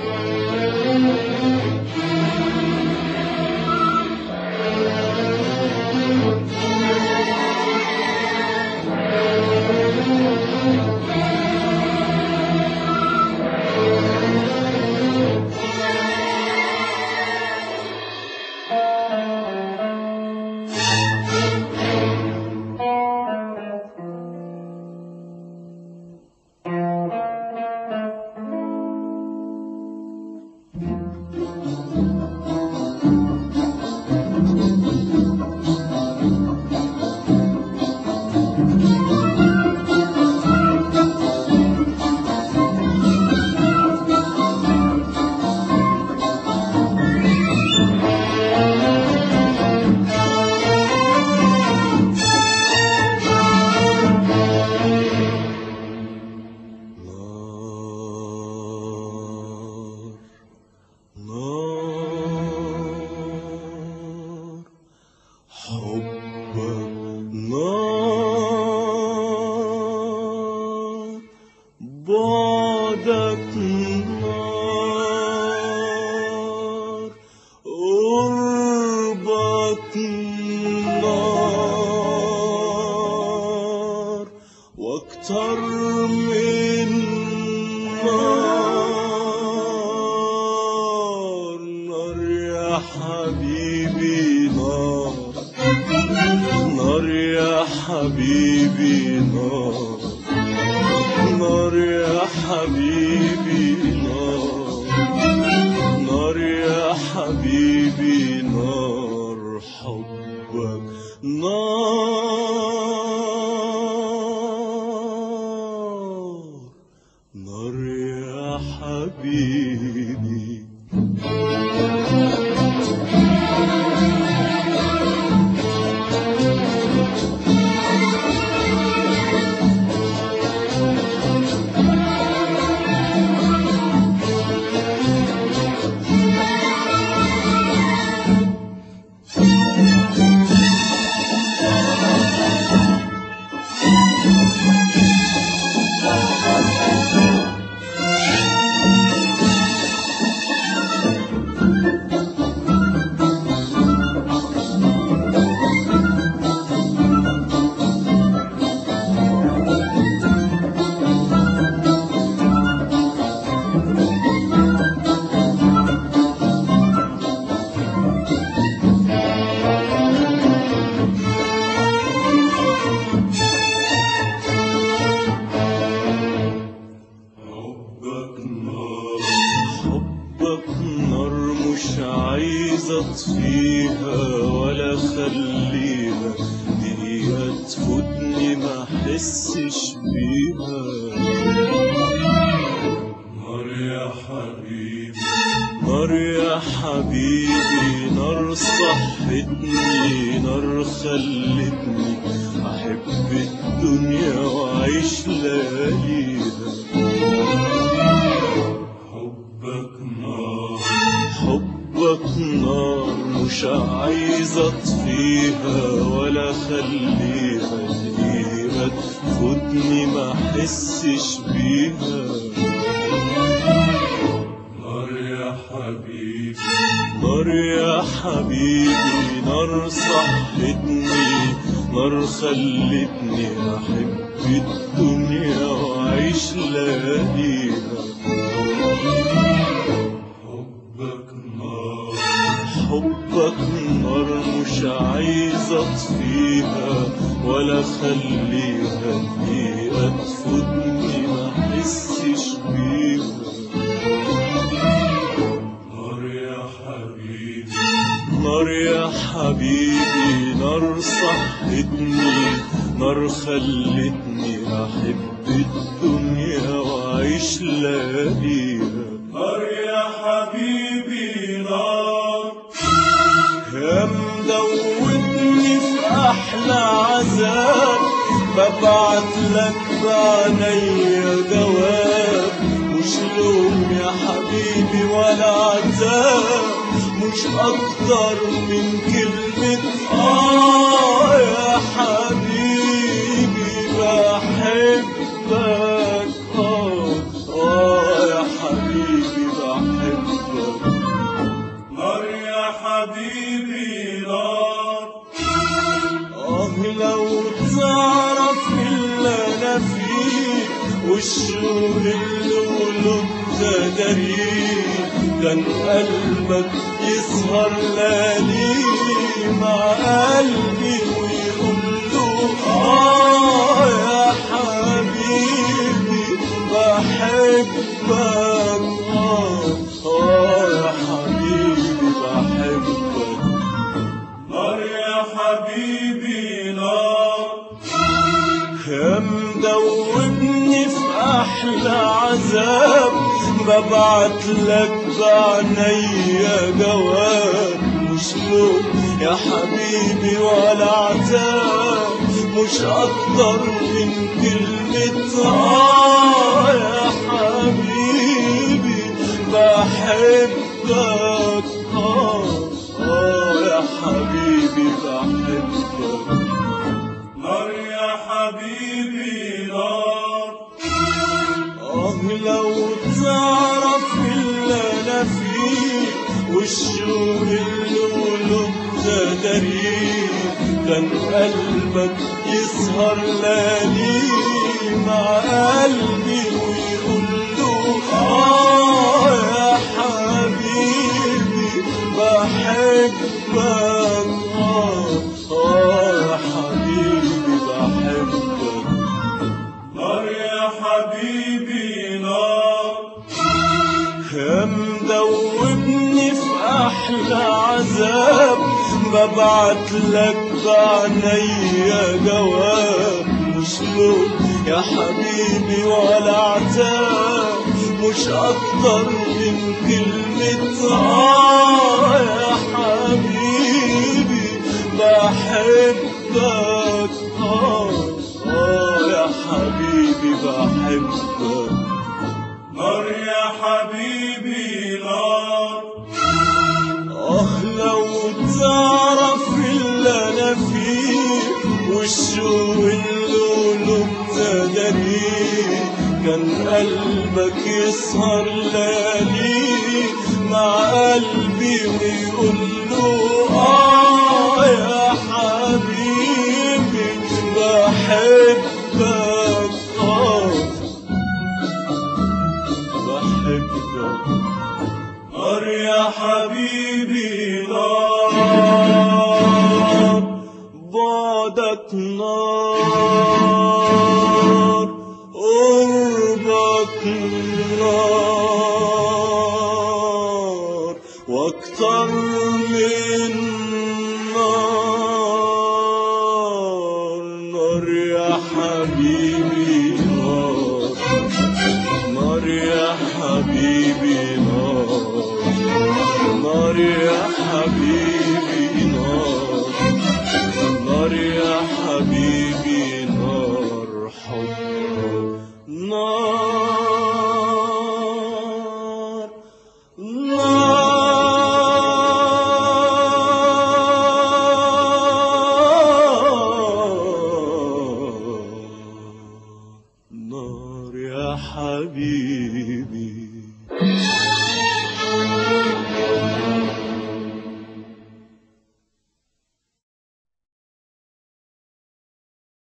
نار نار حبك نار بعدك نار قربك نار واكتر من نار نار يا حبيبي نار نار يا حبيبي نار نار يا حبيبي نار نار يا حبيبي نار حبك نار نار يا حبيبي حبك نار حبك نار مش عايز اطفيها ولا اخليها دقيقة تفوتني ما احسش بيها نار يا حبيبي نار يا حبيبي نار صحتني نار خلتني احب الدنيا واعيش لياليها حبك نار حبك نار مش عايز اطفيها ولا اخليها دقيقة تفوتني ما احسش بيها نار يا حبيبي نار يا حبيبي نار صحتني نار خلتني احب الدنيا واعيش لياليها حبك نار حبك نار مش عايز اطفيها ولا اخليها دقيقة تفوتني ما احسش بيها نار يا حبيبي نار يا حبيبي نار صحتني نار خلتني احب الدنيا واعيش لياليها نار يا حبيبي نار يا مدوتني في احلى عذاب ببعت لك بعينيا جواب مش لوم يا حبيبي ولا عتاب مش اكتر من كلمة اه يا حبيبي بحبك اه اه يا حبيبي بحبك والشوق اللولو تدري كان قلبك يسهر ليالي مع قلبي ويقول له آه يا حبيبي بحبك آه آه يا حبيبي بحبك نار يا حبيبي نار يا مدوبني في احلى عذاب ببعت لك بعنيا جواب مش لوم يا حبيبي ولا عذاب مش اكتر من كلمة اه يا حبيبي بحبك اه اه يا حبيبي بحبك نار يا حبيبي نار آه لو تعرف اللي أنا فيه والشوق اللولو تدري كان قلبك يسهر ليالي مع قلبي ويقول له آه يا حبيبي بحبك آه آه يا حبيبي بحبك نار يا حبيبي نار يا مدوبني في احلى عذاب ببعت لك بعنيا جواب مش لوم يا حبيبي ولا عتاب مش اكتر من كلمة اه يا حبيبي بحبك اه اه يا حبيبي بحبك نار يا حبيبي نار آه لو تعرف اللي أنا فيه والشوق اللولو تدري كان قلبك يسهر ليالي مع قلبي ويقول له آه يا حبيبي بحبك آه بحبك نار يا حبيبي نار بعدك نار قربك نار واكتر من نار نار يا حبيبي نار نار يا حبيبي نار نار يا حبيبي نار نار يا حبيبي نار حب نار نار نار يا حبيبي